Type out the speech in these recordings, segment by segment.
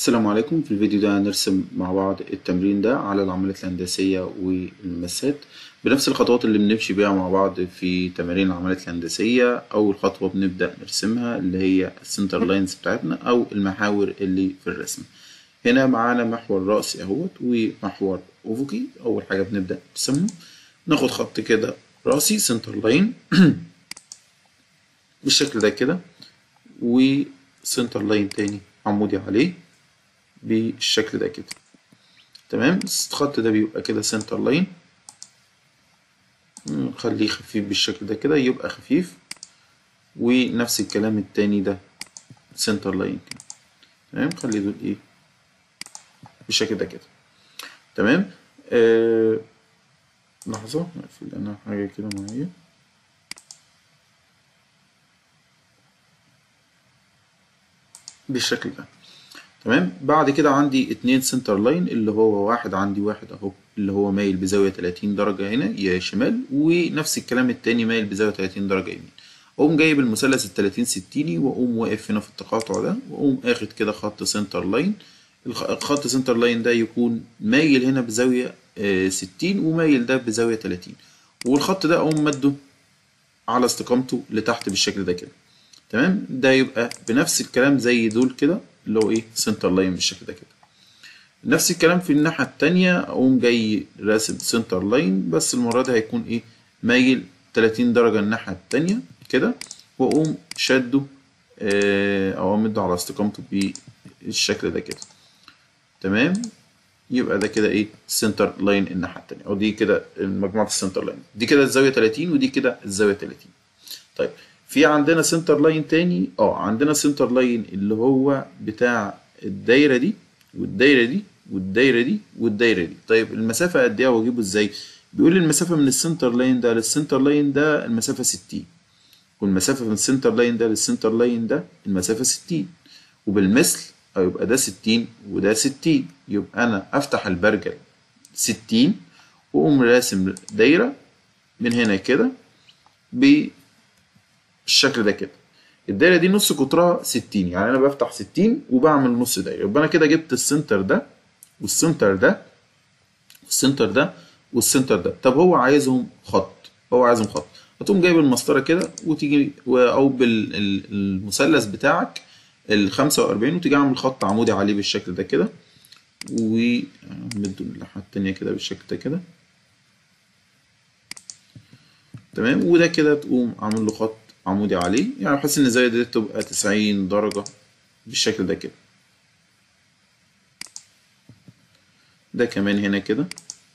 السلام عليكم في الفيديو ده هنرسم مع بعض التمرين ده على العمليات الهندسية والمسات بنفس الخطوات اللي بنمشي بيها مع بعض في تمارين العمليات الهندسية أول خطوة بنبدأ نرسمها اللي هي السنتر لاينز بتاعتنا أو المحاور اللي في الرسم هنا معانا محور رأسي أهوت ومحور أفقي أول حاجة بنبدأ نرسمه ناخد خط كده رأسي سنتر لاين بالشكل ده كده وسنتر لاين تاني عمودي عليه بالشكل ده كده تمام الخط ده بيبقى كده سنتر لاين نخليه خفيف بالشكل ده كده يبقى خفيف ونفس الكلام التاني ده سنتر لاين كده تمام خلي دول ايه بالشكل ده كده تمام آه لحظة اقفل انا حاجة كده معايا بالشكل ده تمام بعد كده عندي اتنين سنتر لاين اللي هو واحد عندي واحد اهو اللي هو مايل بزاوية 30 درجة هنا يا شمال ونفس الكلام التاني مايل بزاوية 30 درجة يمين اقوم جايب المثلث ال 30 60 واقوم واقف هنا في التقاطع ده واقوم اخد كده خط سنتر لاين الخط سنتر لاين ده يكون مايل هنا بزاوية 60 ومايل ده بزاوية 30 والخط ده اقوم مده على استقامته لتحت بالشكل ده كده تمام ده يبقى بنفس الكلام زي دول كده اللي هو ايه سنتر لاين بالشكل ده كده نفس الكلام في الناحية التانية اقوم جاي راسم سنتر لاين بس المرة دي هيكون ايه مايل 30 درجة الناحية التانية كده واقوم شده اه او امده على استقامته بالشكل ده كده تمام يبقى ده كده ايه سنتر لاين الناحية التانية او دي كده مجموعة السنتر لاين دي كده الزاوية 30 ودي كده الزاوية 30 طيب في عندنا سنتر لاين تاني اه عندنا سنتر لاين اللي هو بتاع الدايره دي والدايره دي والدايره دي والدايره دي طيب المسافه قد ايه واجيبه ازاي بيقول لي المسافه من السنتر لاين ده للسنتر لاين ده المسافه 60 والمسافه من السنتر لاين ده للسنتر لاين ده المسافه 60 وبالمثل يبقى ده 60 وده 60 يبقى انا افتح البرجل 60 واقوم راسم دايره من هنا كده ب بالشكل ده كده الدايره دي نص قطرها 60 يعني انا بفتح 60 وبعمل نص دايره يبقى انا كده جبت السنتر ده والسنتر ده والسنتر ده والسنتر ده طب هو عايزهم خط هو عايزهم خط هتقوم جايب المسطره كده وتيجي او بالمثلث بتاعك ال 45 وتيجي عامل خط عمودي عليه بالشكل ده كده ومده الناحيه التانيه كده بالشكل ده كده تمام وده كده تقوم عامل له خط عمودي عليه يعني بحيث ان الزاوية دي تبقى تسعين درجة بالشكل ده كده ده كمان هنا كده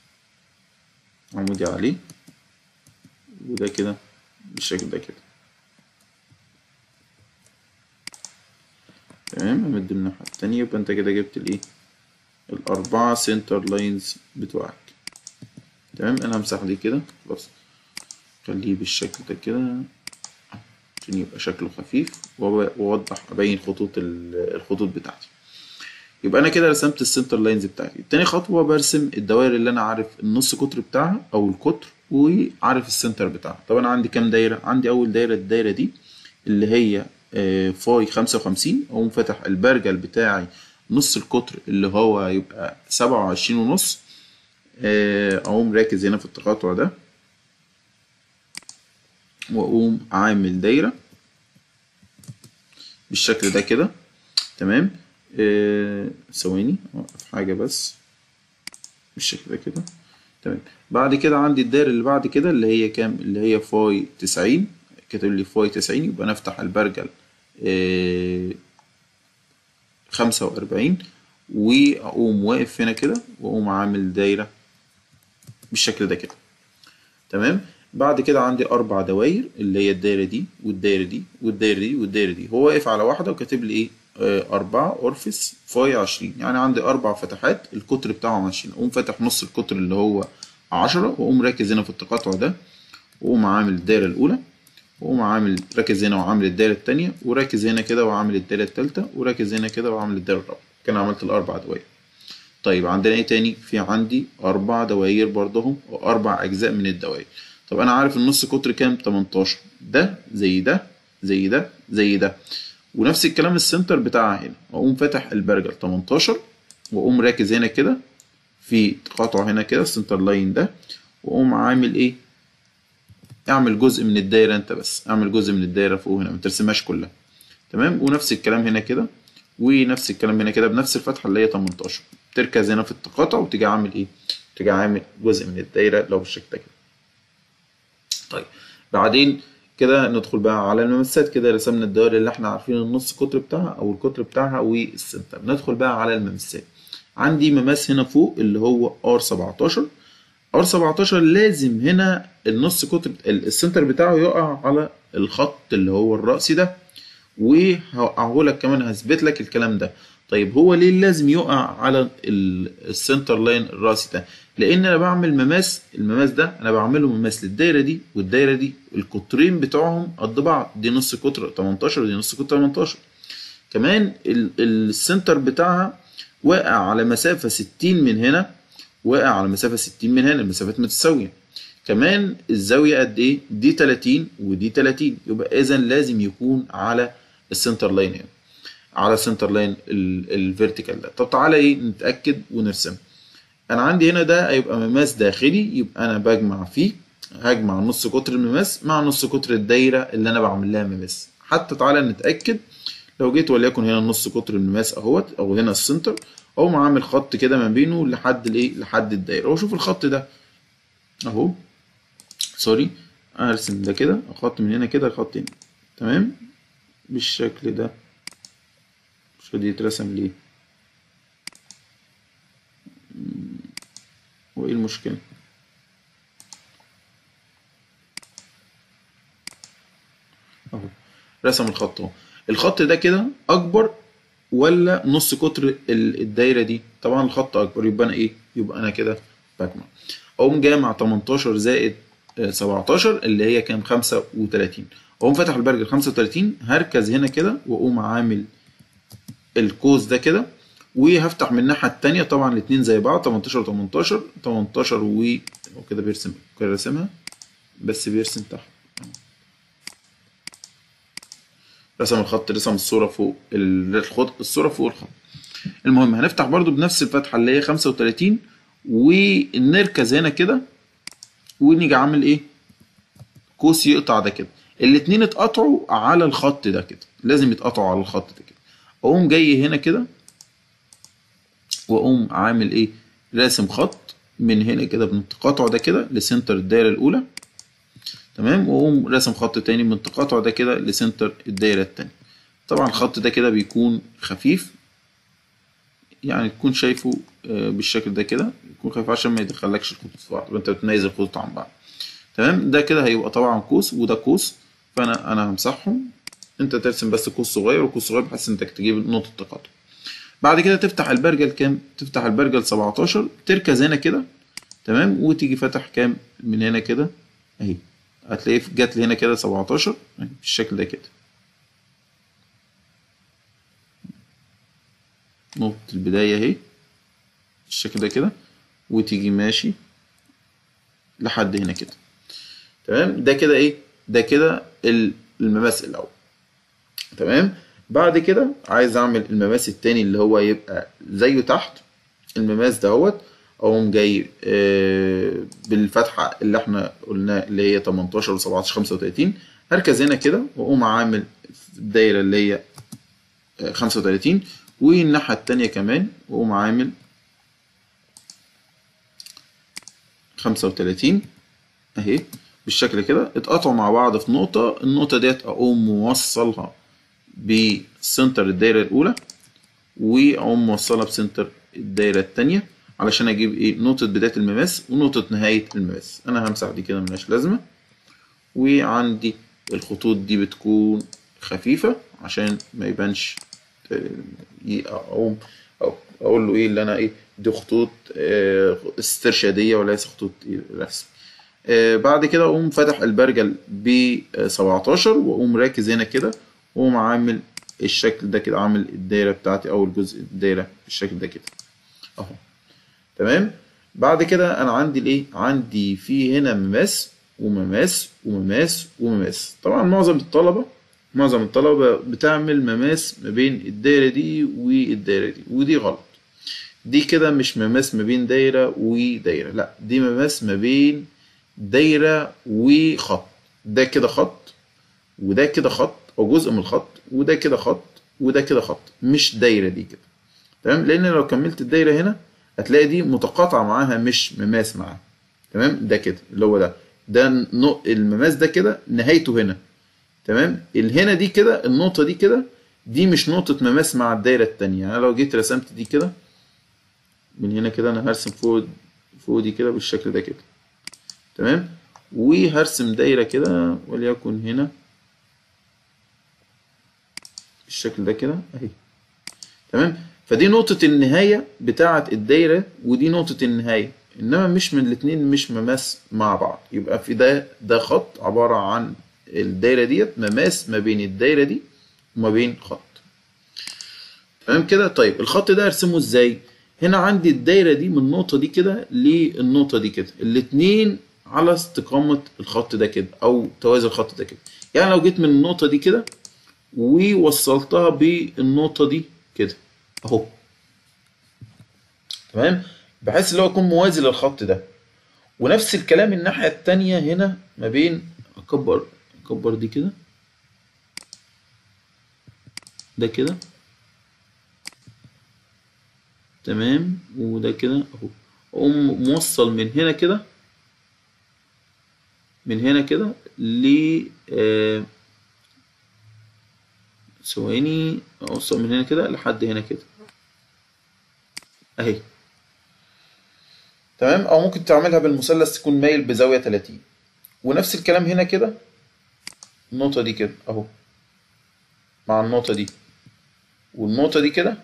عمودي عليه وده كده بالشكل ده كده تمام امد الناحية التانية يبقى انت كده جبت الايه الأربعة سنتر لاينز بتوعك تمام انا همسح دي كده خلاص خليه بالشكل ده كده عشان يبقى شكله خفيف واوضح ابين خطوط الخطوط بتاعتي يبقى انا كده رسمت السنتر لاينز بتاعتي تاني خطوه برسم الدوائر اللي انا عارف النص قطر بتاعها او القطر وعارف السنتر بتاعها طب انا عندي كام دايره عندي اول دايره الدايره دي اللي هي فاي خمسة وخمسين اقوم فاتح البرجل بتاعي نص القطر اللي هو يبقى سبعة وعشرين ونص اقوم راكز هنا في التقاطع ده واقوم عامل دايره بالشكل ده كده تمام ثواني آه اوقف حاجه بس بالشكل ده كده تمام بعد كده عندي الدايره اللي بعد كده اللي هي كام اللي هي فاي 90 كاتب لي فاي 90 يبقى نفتح البرجل آه 45 واقوم واقف هنا كده واقوم عامل دايره بالشكل ده كده تمام بعد كده عندي أربع دواير اللي هي الدايرة دي والدايرة دي والدايرة دي والدايرة دي هو واقف على واحدة وكاتب لي إيه آه أربعة أورفيس فاي عشرين يعني عندي أربع فتحات القطر بتاعهم عشرين أقوم فاتح نص القطر اللي هو عشرة وأقوم راكز هنا في التقاطع ده وأقوم عامل الدايرة الأولى وأقوم عامل راكز هنا وعامل الدايرة التانية وراكز هنا كده وعامل الدايرة التالتة وراكز هنا كده وعامل الدايرة الرابعة كده عملت الأربع دواير طيب عندنا إيه تاني؟ في عندي أربع دواير برضهم وأربع أجزاء من الدواير طب انا عارف النص قطر كام 18 ده زي ده زي ده زي ده ونفس الكلام السنتر بتاعها هنا واقوم فاتح البرجل 18 واقوم راكز هنا كده في تقاطع هنا كده السنتر لاين ده واقوم عامل ايه اعمل جزء من الدايره انت بس اعمل جزء من الدايره فوق هنا ما ترسمهاش كلها تمام ونفس الكلام هنا كده ونفس الكلام هنا كده بنفس الفتحه اللي هي 18 تركز هنا في التقاطع وتيجي عامل ايه تيجي عامل جزء من الدايره لو بالشكل ده كده طيب بعدين كده ندخل بقى على الممسات كده رسمنا الدوائر اللي احنا عارفين النص قطر بتاعها او القطر بتاعها والسنتر ندخل بقى على الممسات عندي مماس هنا فوق اللي هو ار 17 ار 17 لازم هنا النص قطر السنتر بتاعه يقع على الخط اللي هو الرأسي ده وهقعه لك كمان هثبت لك الكلام ده طيب هو ليه لازم يقع على السنتر لاين الرأسي ده لان انا بعمل مماس المماس ده انا بعمله مماس للدايره دي والدايره دي القطرين بتوعهم قد بعض دي نص قطر 18 ودي نص قطر 18 كمان السنتر بتاعها واقع على مسافه 60 من هنا واقع على مسافه 60 من هنا المسافات متساويه كمان الزاويه قد ايه دي 30 ودي 30 يبقى اذا لازم يكون على السنتر لاين هنا على السنتر لاين الفيرتيكال ده طب تعالى ايه نتاكد ونرسم انا عندي هنا ده هيبقى مماس داخلي يبقى انا بجمع فيه هجمع نص قطر المماس مع نص قطر الدايره اللي انا بعمل لها مماس حتى تعالى نتاكد لو جيت وليكن هنا نص قطر المماس اهوت او هنا السنتر اقوم عامل خط كده ما بينه لحد الايه لحد الدايره واشوف الخط ده اهو سوري ارسم ده كده خط من هنا كده خط هنا تمام بالشكل ده مش راضي يترسم ليه وايه المشكله اهو رسم الخط اهو الخط ده كده اكبر ولا نص قطر الدايره دي طبعا الخط اكبر يبقى انا ايه يبقى انا كده بجمع اقوم جامع 18 زائد 17 اللي هي كام 35 اقوم فاتح البرجل 35 هركز هنا كده واقوم عامل القوس ده كده وهفتح من الناحيه الثانيه طبعا الاثنين زي بعض 18 18 18 و كده بيرسم كده رسمها بس بيرسم تحت رسم الخط رسم الصوره فوق الخط الصوره فوق الخط المهم هنفتح برضو بنفس الفتحه اللي هي 35 ونركز هنا كده ونيجي عامل ايه قوس يقطع ده كده الاتنين اتقطعوا على الخط ده كده لازم يتقطعوا على الخط ده كده اقوم جاي هنا كده واقوم عامل ايه راسم خط من هنا كده من التقاطع ده كده لسنتر الدايره الاولى تمام واقوم راسم خط تاني من التقاطع ده كده لسنتر الدايره التانية طبعا الخط ده كده بيكون خفيف يعني تكون شايفه بالشكل ده كده يكون خفيف عشان ما يدخلكش الخطوط في بعض وانت بتميز الخطوط عن بعض تمام ده كده هيبقى طبعا قوس وده قوس فانا انا همسحهم انت ترسم بس قوس صغير وقوس صغير بحيث انك تجيب نقطه تقاطع بعد كده تفتح البرجل كام تفتح البرجل 17 تركز هنا كده تمام وتيجي فاتح كام من هنا كده اهي هتلاقيه جات لي هنا كده 17 بالشكل ده كده نقطة البداية اهي بالشكل ده كده وتيجي ماشي لحد هنا كده تمام ده كده ايه ده كده المماس الاول تمام بعد كده عايز اعمل المماس التاني اللي هو يبقى زيه تحت المماس دهوت اقوم جاي بالفتحه اللي احنا قلنا اللي هي 18 و17 35 هركز هنا كده واقوم عامل الدايره اللي هي 35 والناحيه التانيه كمان واقوم عامل 35 اهي بالشكل كده اتقطعوا مع بعض في نقطه النقطه ديت اقوم موصلها بسنتر الدايره الاولى واقوم موصلها بسنتر الدايره التانيه علشان اجيب ايه نقطة بداية المماس ونقطة نهاية المماس انا همسح دي كده ملهاش لازمة وعندي الخطوط دي بتكون خفيفة عشان ما يبانش اقوم اقول له ايه اللي انا ايه دي خطوط استرشادية وليس خطوط رسم بعد كده اقوم فاتح البرجل ب 17 واقوم راكز هنا كده واقوم عامل الشكل ده كده عامل الدايرة بتاعتي او الجزء الدايرة بالشكل ده كده اهو تمام بعد كده انا عندي الايه عندي في هنا مماس ومماس ومماس ومماس طبعا معظم الطلبه معظم الطلبة بتعمل مماس ما بين الدايرة دي والدايرة دي ودي غلط دي كده مش مماس ما بين دايرة ودايرة لا دي مماس ما بين دايرة وخط ده كده خط وده كده خط أو جزء من الخط وده كده خط وده كده خط مش دايرة دي كده تمام لأن لو كملت الدايرة هنا هتلاقي دي متقاطعة معاها مش مماس معاها تمام ده كده اللي هو ده ده نق- المماس ده كده نهايته هنا تمام الهنا دي كده النقطة دي كده دي مش نقطة مماس مع الدايرة التانية يعني أنا لو جيت رسمت دي كده من هنا كده أنا هرسم فوق فوق دي كده بالشكل ده كده تمام وهرسم دايرة كده وليكن هنا بالشكل ده كده أهي تمام فدي نقطة النهاية بتاعة الدايرة ودي نقطة النهاية إنما مش من الاتنين مش مماس مع بعض يبقى في ده ده خط عبارة عن الدايرة ديت مماس ما بين الدايرة دي وما بين خط تمام كده طيب الخط ده ارسمه ازاي هنا عندي الدايرة دي من النقطة دي كده للنقطة دي كده الاتنين على استقامة الخط ده كده أو توازي الخط ده كده يعني لو جيت من النقطة دي كده ووصلتها بالنقطة دي كده أهو تمام بحيث اللي هو يكون موازي للخط ده ونفس الكلام الناحية التانية هنا ما بين أكبر أكبر دي كده ده كده تمام وده كده اهو اقوم موصل من هنا كده من هنا كده ل آه، ثواني اوصل من هنا كده لحد هنا كده اهي تمام او ممكن تعملها بالمثلث تكون مايل بزاوية 30 ونفس الكلام هنا كده النقطة دي كده اهو مع النقطة دي والنقطة دي كده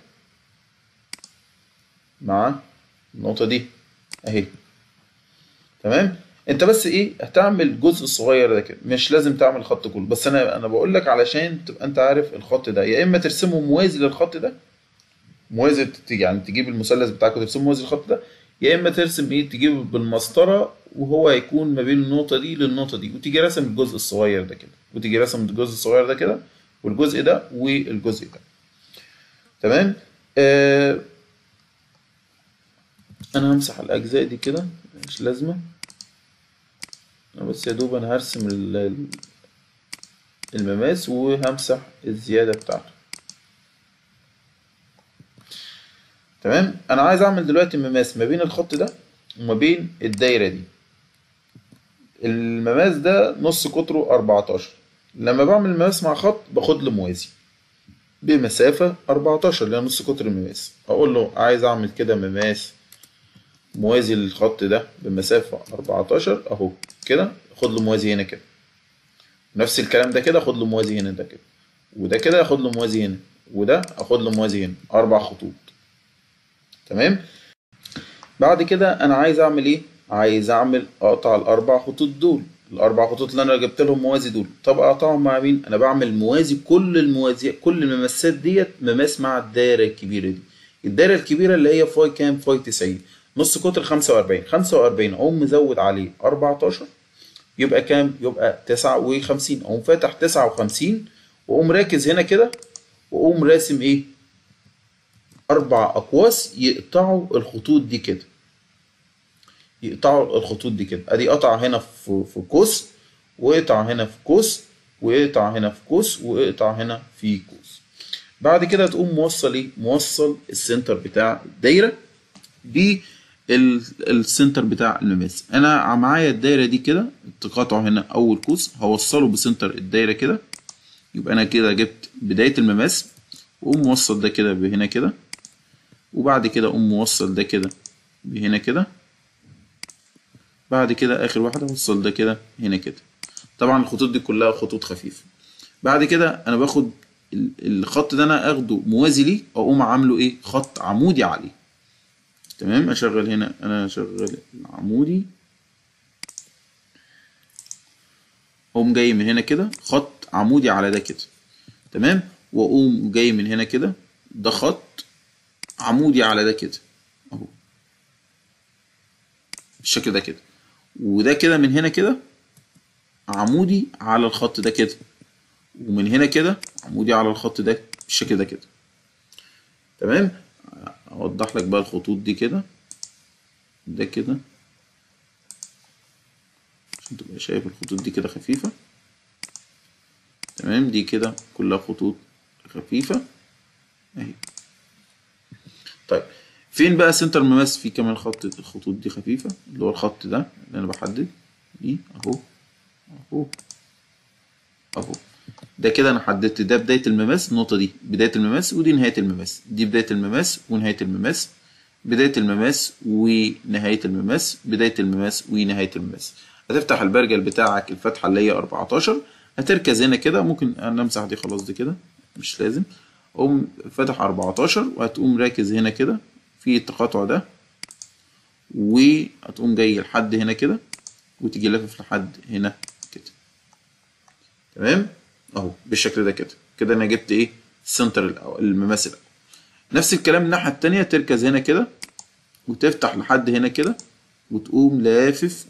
مع النقطة دي اهي تمام انت بس ايه هتعمل الجزء الصغير ده كده مش لازم تعمل الخط كله بس انا انا بقول لك علشان تبقى انت عارف الخط ده يا اما ترسمه موازي للخط ده موازي ت- يعني تجيب المثلث بتاعك وترسمه موازي للخط ده يا اما ترسم ايه تجيبه بالمسطره وهو هيكون ما بين النقطه دي للنقطه دي وتيجي راسم الجزء الصغير ده كده وتيجي راسم الجزء الصغير ده كده والجزء ده والجزء ده تمام آه انا همسح الاجزاء دي كده مش لازمه انا بس يا دوب انا هرسم ال- ال- المماس وهمسح الزياده بتاعته تمام انا عايز اعمل دلوقتي مماس ما بين الخط ده وما بين الدايره دي المماس ده نص قطره 14 لما بعمل مماس مع خط باخد له موازي بمسافه 14 اللي هي نص قطر المماس اقول له عايز اعمل كده مماس موازي للخط ده بمسافة 14 اهو كده خد له موازي هنا كده نفس الكلام ده كده خد له موازي هنا ده كده وده كده اخد له موازي هنا وده اخد له موازي هنا اربع خطوط تمام بعد كده انا عايز اعمل ايه عايز اعمل اقطع الاربع خطوط دول الاربع خطوط اللي انا جبت لهم موازي دول طب اقطعهم مع مين انا بعمل موازي كل الموازي كل المماسات ديت مماس مع الدايره الكبيره دي الدايره الكبيره اللي هي فاي كام فاي 90 نص قطر 45 45 اقوم مزود عليه 14 يبقى كام يبقى 59 اقوم فاتح 59 واقوم راكز هنا كده واقوم راسم ايه اربع اقواس يقطعوا الخطوط دي كده يقطعوا الخطوط دي كده ادي قطع هنا في في قوس وقطع هنا في قوس وقطع هنا في قوس وقطع هنا في قوس بعد كده تقوم موصل ايه موصل السنتر بتاع الدايره بالسنتر بتاع المماس انا معايا الدايره دي كده التقاطع هنا اول قوس هوصله بسنتر الدايره كده يبقى انا كده جبت بدايه المماس واقوم موصل ده كده بهنا كده وبعد كده اقوم موصل ده كده بهنا كده بعد كده اخر واحده اوصل ده كده هنا كده طبعا الخطوط دي كلها خطوط خفيفه بعد كده انا باخد ال- الخط ده انا اخده موازي ليه اقوم عامله ايه خط عمودي عليه تمام اشغل هنا انا اشغل العمودي اقوم جاي من هنا كده خط عمودي على ده كده تمام واقوم جاي من هنا كده ده خط عمودي على ده كده اهو بالشكل ده كده وده كده من هنا كده عمودي على الخط ده كده ومن هنا كده عمودي على الخط ده بالشكل ده كده تمام اوضح لك بقى الخطوط دي كده ده كده عشان تبقى شايف الخطوط دي كده خفيفة تمام دي كده كلها خطوط خفيفة اهي طيب فين بقى سنتر مماس في كمان خط الخطوط دي خفيفة اللي هو الخط ده اللي انا بحدد دي اهو اهو اهو ده كده انا حددت ده بداية المماس النقطة دي بداية المماس ودي نهاية المماس دي بداية المماس ونهاية المماس بداية المماس ونهاية المماس بداية المماس ونهاية المماس هتفتح البرجل بتاعك الفتحة اللي هي 14 هتركز هنا كده ممكن انا امسح دي خلاص دي كده مش لازم قوم فاتح 14 وهتقوم راكز هنا كده في التقاطع ده وهتقوم جاي لحد هنا كده وتيجي لافف لحد هنا كده تمام اهو بالشكل ده كده كده انا جبت ايه السنتر الاول المماس الاول نفس الكلام الناحيه التانية تركز هنا كده وتفتح لحد هنا كده وتقوم لافف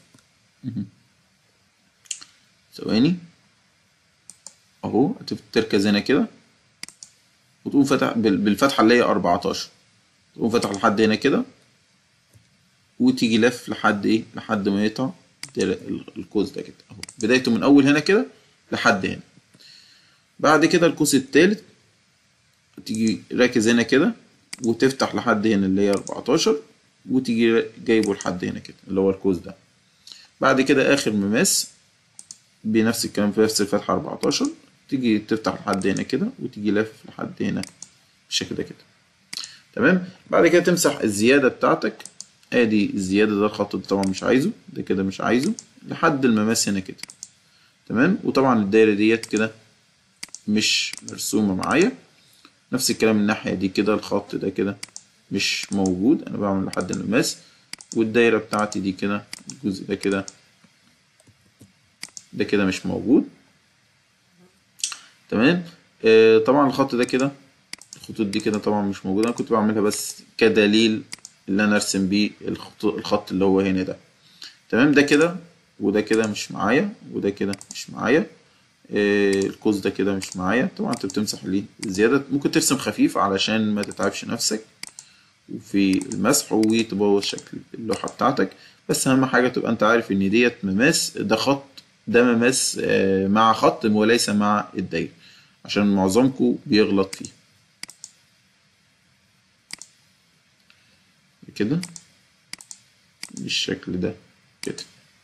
ثواني اهو تركز هنا كده وتقوم فتح بالفتحه اللي هي 14 تقوم فتح لحد هنا كده وتيجي لف لحد ايه لحد ما يقطع القوس ده كده اهو بدايته من اول هنا كده لحد هنا بعد كده القوس التالت تيجي راكز هنا كده وتفتح لحد هنا اللي هي 14 وتيجي جايبه لحد هنا كده اللي هو القوس ده بعد كده اخر مماس بنفس الكلام في نفس الفتحة 14 تيجي تفتح لحد هنا كده وتيجي لافف لحد هنا بالشكل ده كده تمام بعد كده تمسح الزيادة بتاعتك ادي الزيادة ده الخط ده طبعا مش عايزه ده كده مش عايزه لحد المماس هنا كده تمام وطبعا الدايرة ديت كده مش مرسومة معايا نفس الكلام الناحية دي كده الخط ده كده مش موجود انا بعمل لحد المماس والدايرة بتاعتي دي كده الجزء ده كده ده كده مش موجود تمام آه طبعا الخط ده كده الخطوط دي كده طبعا مش موجودة انا كنت بعملها بس كدليل اللي انا ارسم بيه الخط, الخط اللي هو هنا ده تمام ده كده وده كده مش معايا وده كده مش معايا آه القوس ده كده مش معايا طبعا انت بتمسح ليه زيادة ممكن ترسم خفيف علشان ما تتعبش نفسك وفي المسح وتبوظ شكل اللوحة بتاعتك بس أهم حاجة تبقى أنت عارف إن ديت مماس ده خط ده مماس مع خط وليس مع الدايرة عشان معظمكم بيغلط فيه كده بالشكل ده كده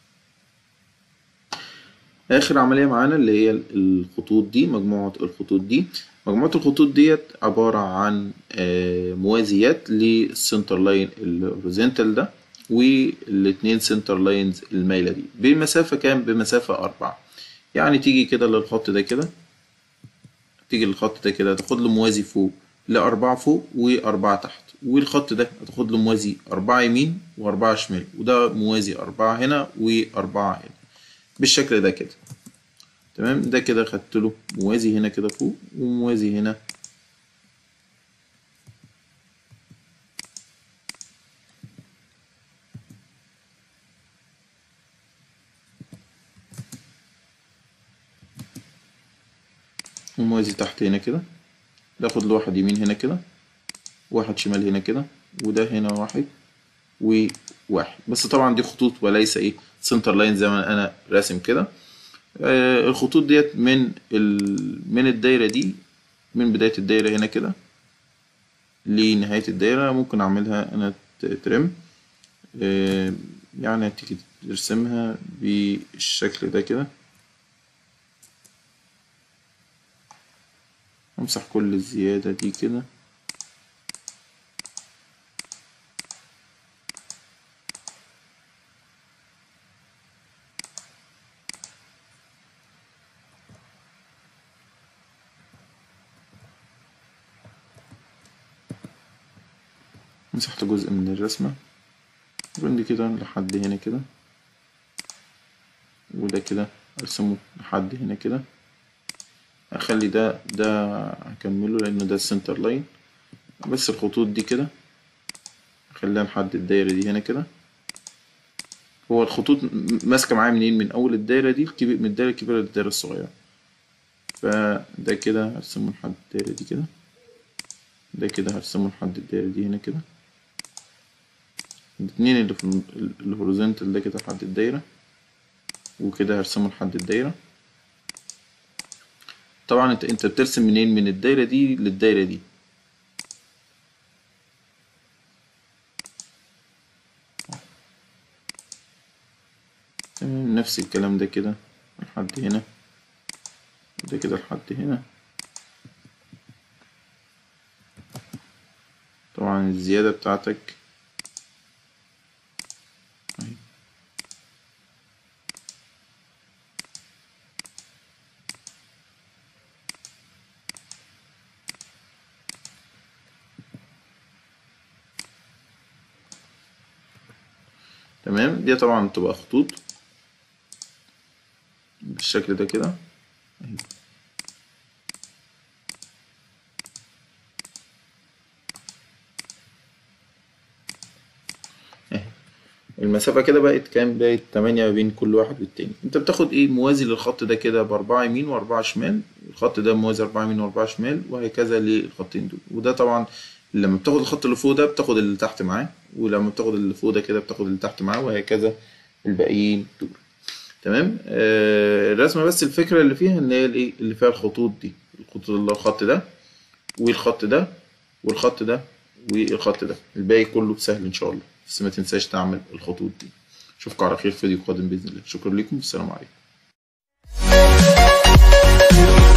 آخر عملية معانا اللي هي الخطوط دي مجموعة الخطوط دي مجموعة الخطوط ديت عبارة عن موازيات للسنتر لاين الهوريزونتال ده والاتنين سنتر لاينز المايلة دي بمسافة كام؟ بمسافة أربعة يعني تيجي كده للخط ده كده تيجي للخط ده كده تاخد له موازي فوق لأربعة فوق وأربعة تحت والخط ده هتاخد له موازي أربعة يمين وأربعة شمال وده موازي أربعة هنا وأربعة هنا بالشكل ده كده تمام ده كده خدت له موازي هنا كده فوق وموازي هنا وموازي تحت هنا كده باخد له واحد يمين هنا كده واحد شمال هنا كده وده هنا واحد وواحد بس طبعا دي خطوط وليس ايه سنتر لاين زي ما انا راسم كده آه الخطوط ديت من ال... من الدايره دي من بدايه الدايره هنا كده لنهايه الدايره ممكن اعملها انا ترم آه يعني هتيجي ترسمها بالشكل ده كده امسح كل الزيادة دي كده مسحت جزء من الرسمة وعندي كده لحد هنا كده وده كده ارسمه لحد هنا كده اخلي ده ده هكمله لانه ده السنتر لاين بس الخطوط دي كده اخليها لحد الدايرة دي هنا كده هو الخطوط ماسكة معايا منين من اول الدايرة دي الكبير من الدايرة الكبيرة للدايرة الصغيرة فده كده هرسمه لحد الدايرة دي كده ده كده هرسمه لحد الدايرة دي هنا كده الاتنين اللي في ال- الهوريزونتال ده كده لحد الدايرة وكده هرسمه لحد الدايرة طبعا انت انت بترسم منين من الدايرة دي للدايرة دي تمام نفس الكلام ده كده لحد هنا ده كده لحد هنا طبعا الزيادة بتاعتك أهي. تمام دي طبعا بتبقى خطوط بالشكل ده كده أهي. أهي. المسافة كده بقت كام؟ بقت تمانية ما بين كل واحد والتاني انت بتاخد ايه موازي للخط ده كده بأربعة يمين وأربعة شمال الخط ده موازي أربعة يمين وأربعة شمال وهكذا للخطين دول وده طبعا لما بتاخد الخط اللي فوق ده بتاخد اللي تحت معاه ولما بتاخد اللي فوق ده كده بتاخد اللي تحت معاه وهكذا الباقيين دول تمام آه الرسمة بس الفكرة اللي فيها ان هي الايه اللي فيها الخطوط دي الخطوط اللي هو الخط ده والخط ده والخط ده والخط ده الباقي كله سهل ان شاء الله بس ما تنساش تعمل الخطوط دي اشوفكم على خير في فيديو قادم باذن الله شكرا لكم والسلام عليكم